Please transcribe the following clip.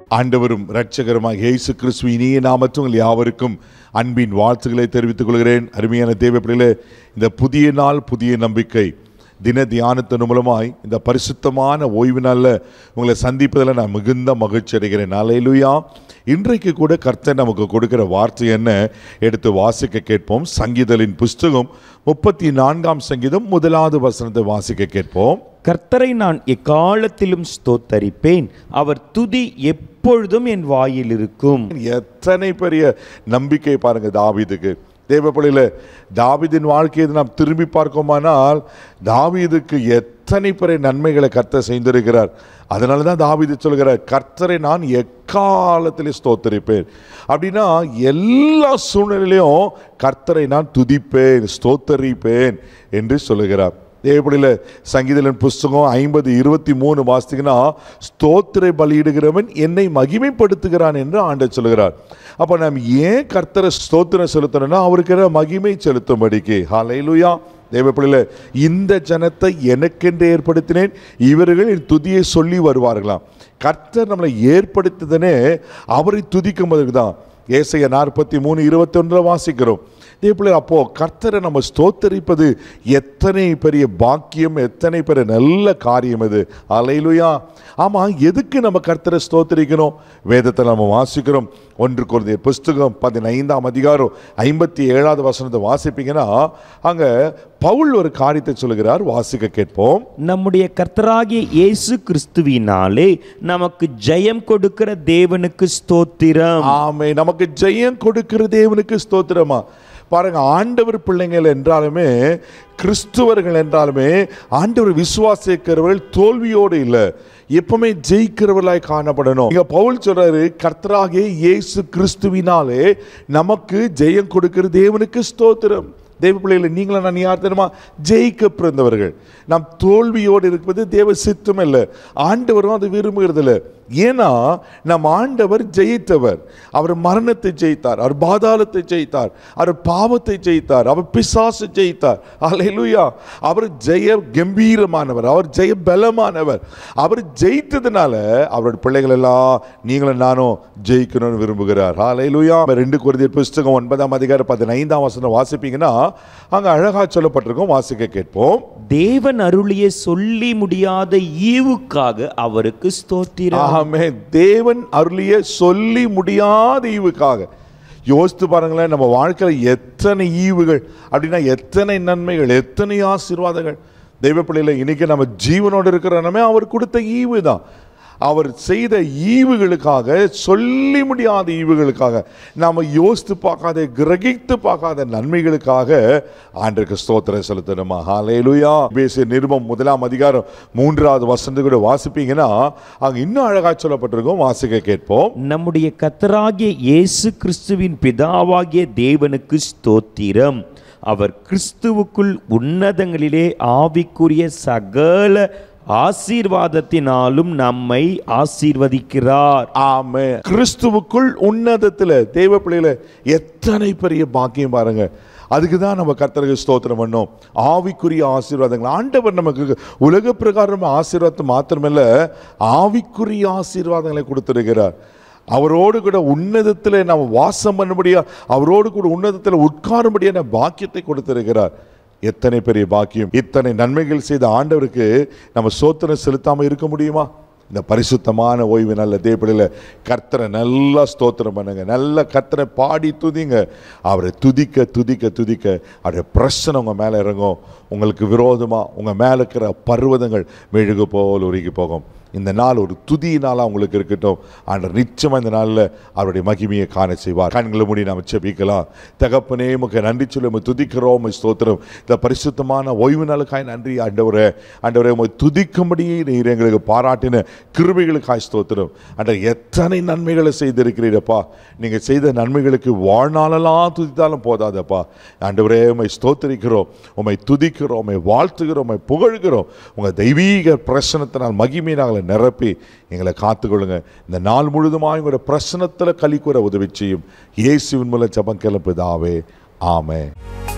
ஆண்டவரும் இரட்சகருமாக இயேசு கிறிஸ்து இனிய நாமத்தில் உங்கள் யாவருக்கும் அன்பின் வாழ்த்துக்களை தெரிவித்துக் கொள்கிறேன் அருமையான தேவைப்படையில இந்த புதிய நாள் புதிய நம்பிக்கை தின தியானத்தின் மூலமாய் இந்த பரிசுத்தமான ஓய்வு நாளில் உங்களை சந்திப்பதில் நான் மிகுந்த மகிழ்ச்சி அடைகிறேன் அலையிலுயா இன்றைக்கு கூட கர்த்தர் நமக்கு கொடுக்கிற வார்த்தை என்ன எடுத்து வாசிக்க கேட்போம் சங்கீதலின் புஸ்தகம் முப்பத்தி நான்காம் சங்கீதம் முதலாவது வசனத்தை வாசிக்க கேட்போம் கர்த்தரை நான் எக்காலத்திலும் ஸ்தோத்தரிப்பேன் அவர் துதி எப்பொழுதும் என் வாயில் இருக்கும் எத்தனை பெரிய நம்பிக்கை பாருங்க தாவீதுக்கு தேவப்பள்ளியில் தாவீதின் வாழ்க்கையை நாம் திரும்பி பார்க்கோமானால் தாவீதுக்கு எத்தனை பெரிய நன்மைகளை கர்த்தர் செய்திருக்கிறார் அதனால தான் தாவீது சொல்கிறார் கர்த்தரை நான் எக்காலத்திலே ஸ்தோத்தரிப்பேன் அப்படின்னா எல்லா சூழ்நிலையிலும் கர்த்தரை நான் துதிப்பேன் ஸ்தோத்தரிப்பேன் என்று சொல்லுகிறார் தேவப்படியில் சங்கீதலின் புஸ்தகம் ஐம்பது இருபத்தி மூணு வாசித்தீங்கன்னா ஸ்தோத்திரை பலியிடுகிறவன் என்னை மகிமைப்படுத்துகிறான் என்று ஆண்டவர் சொல்லுகிறார் அப்போ நாம் ஏன் கர்த்தரை ஸ்தோத்திரம் செலுத்தணும்னா அவருக்கு மகிமை செலுத்தும்படிக்கு ஹalleluya தேவப்படியில் இந்த ஜனத்தை எனக்கென்று ஏற்படுத்தினேன் இவர்கள் என் துதியை சொல்லி வருவார்களாம் கர்த்தர் நம்மளை ஏற்படுத்துதனே அவரை துதிக்கும்போதுக்கு தான் ஏசைய நாற்பத்தி மூணு இருபத்தி வாசிக்கிறோம் இதேபோல அப்போ கர்த்தரை நம்ம ஸ்தோத்தரிப்பது எத்தனை பெரிய பாக்கியம் எத்தனை பெரிய நல்ல காரியம் இது அலையிலுயா ஆமா எதுக்கு நம்ம கர்த்தரை ஸ்தோத்தரிக்கணும் வேதத்தை நம்ம வாசிக்கிறோம் ஒன்று குறைந்த புஸ்தகம் பதினைந்தாம் அதிகாரம் ஐம்பத்தி ஏழாவது வசனத்தை வாசிப்பீங்கன்னா அங்க பவுல் ஒரு காரியத்தை சொல்லுகிறார் வாசிக்க கேட்போம் நம்முடைய கர்த்தராகிய இயேசு கிறிஸ்துவினாலே நமக்கு ஜெயம் கொடுக்கிற தேவனுக்கு ஸ்தோத்திரம் ஆமே நமக்கு ஜெயம் கொடுக்கிற தேவனுக்கு ஸ்தோத்திரமா பாருங்க ஆண்டவர் பிள்ளைங்கள் என்றாலுமே கிறிஸ்துவர்கள் என்றாலுமே ஆண்டவர் விசுவாசிக்கிறவர்கள் தோல்வியோடு இல்லை எப்பவுமே ஜெயிக்கிறவர்களாய் காணப்படணும் இங்க பவுல் சொல்றாரு கர்த்தராகிய இயேசு கிறிஸ்துவினாலே நமக்கு ஜெயம் கொடுக்கிற தேவனுக்கு ஸ்தோத்திரம் தேவ பிள்ளைகளை நீங்களும் நான் யார் தெரியுமா ஜெயிக்க பிறந்தவர்கள் நாம் தோல்வியோடு இருப்பது தேவ சித்தம் இல்லை ஆண்டவரும் அது விரும்புகிறது இல்லை ஏன்னா நம் ஆண்டவர் ஜெயித்தவர் அவர் மரணத்தை ஜெயித்தார் அவர் பாதாளத்தை ஜெயித்தார் அவர் பாவத்தை ஜெயித்தார் அவர் பிசாசு ஜெயித்தார் அலையிலுயா அவர் ஜெய கம்பீரமானவர் அவர் ஜெய பலமானவர் அவர் ஜெயித்ததுனால அவருடைய பிள்ளைகள் எல்லாம் நீங்களும் நானும் ஜெயிக்கணும்னு விரும்புகிறார் அலையிலுயா ரெண்டு குருதியர் புஸ்தகம் ஒன்பதாம் அதிகாரம் பதினைந்தாம் வசனம் வாசிப்பீங்கன்னா அங்க அழகா சொல்லப்பட்டிருக்கும் வாசிக்க கேட்போம் தேவன் அருளிய சொல்லி முடியாத ஈவுக்காக அவருக்கு ஸ்தோத்திரம் ஆமே தேவன் அருளிய சொல்லி முடியாத ஈவுக்காக யோசித்து பாருங்களேன் நம்ம வாழ்க்கையில் எத்தனை ஈவுகள் அப்படின்னா எத்தனை நன்மைகள் எத்தனை ஆசீர்வாதங்கள் தெய்வ பிள்ளையில இன்னைக்கு நம்ம ஜீவனோடு இருக்கிற அவர் கொடுத்த ஈவு தான் அவர் செய்த ஈவுகளுக்காக சொல்லி முடியாத ஈவுகளுக்காக நாம் யோசித்து பார்க்காத கிரகித்து பார்க்காத நன்மைகளுக்காக ஆண்டுக்கு ஸ்தோத்திரம் செலுத்தணுமா ஹalleluya பேசிய நிருபம் முதலாம் அதிகாரம் மூன்றாவது வசனத்தை கூட வாசிப்பீங்கன்னா அங்க இன்னும் அழகா சொல்லப்பட்டிருக்கும் வாசிக்க கேட்போம் நம்முடைய கர்த்தராகிய இயேசு கிறிஸ்துவின் பிதாவாகிய தேவனுக்கு ஸ்தோத்திரம் அவர் கிறிஸ்துவுக்குள் உன்னதங்களிலே ஆவிக்குரிய சகல ஆசீர்வாதத்தினாலும் நம்மை ஆசீர்வதிக்கிறார் ஆமே கிறிஸ்துவுக்குள் உன்னதத்துல தேவ பிள்ளையில எத்தனை பெரிய பாக்கியம் பாருங்க அதுக்கு தான் நம்ம கர்த்தருக்கு ஸ்தோத்திரம் பண்ணோம் ஆவிக்குரிய ஆசீர்வாதங்கள் ஆண்டவர் நமக்கு உலக பிரகாரம் ஆசீர்வாதத்தை மாத்திரமல்ல ஆவிக்குரிய ஆசீர்வாதங்களை கொடுத்திருக்கிறார் அவரோடு கூட உன்னதத்தில் நாம் வாசம் பண்ணும்படியா அவரோடு கூட உன்னதத்தில் உட்காரும்படியான பாக்கியத்தை கொடுத்திருக்கிறார் எத்தனை பெரிய பாக்கியம் இத்தனை நன்மைகள் செய்த ஆண்டவருக்கு நம்ம சோத்திரம் செலுத்தாம இருக்க முடியுமா இந்த பரிசுத்தமான ஓய்வு நல்ல தேவப்படியில் கர்த்தரை நல்லா ஸ்தோத்திரம் பண்ணுங்க நல்ல கர்த்தரை பாடி துதிங்க அவரை துதிக்க துதிக்க துதிக்க அவருடைய பிரச்சனை உங்கள் மேலே இறங்கும் உங்களுக்கு விரோதமாக உங்கள் மேலே இருக்கிற பர்வதங்கள் மெழுகு போல் உருகி போகும் இந்த நாள் ஒரு துதி நாளாக உங்களுக்கு இருக்கட்டும் ஆண்டவர் நிச்சயமாக இந்த நாளில் அவருடைய மகிமையை காண செய்வார் கண்களை மூடி நாம் செபிக்கலாம் தகப்பனே உமக்கு நன்றி சொல்லி உமை துதிக்கிறோம் உமை ஸ்தோத்திரம் இந்த பரிசுத்தமான ஓய்வு நாளுக்காய் நன்றி ஆண்டவரே ஆண்டவரே உமை துதிக்கும்படி நீர் எங்களுக்கு பாராட்டின கிருபைகளுக்காய் ஸ்தோத்திரம் ஆண்டவர் எத்தனை நன்மைகளை செய்திருக்கிறீரப்பா நீங்கள் செய்த நன்மைகளுக்கு வாழ்நாளெல்லாம் துதித்தாலும் போதாதப்பா ஆண்டவரே உமை ஸ்தோத்திரிக்கிறோம் உமை துதிக்கிறோம் உமை வாழ்த்துகிறோம் உமை புகழ்கிறோம் உங்கள் தெய்வீக பிரசனத்தினால் மகிமை நாங்கள் நிரப்பி எங்களை காத்துக்கொள்ளுங்க இந்த நாள் முழுதுமாய் உங்களோட பிரசனத்தில் களி கூற உதவி செய்யும் இயேசுவின் மூலம் ஜபம் கிளம்புதாவே ஆமே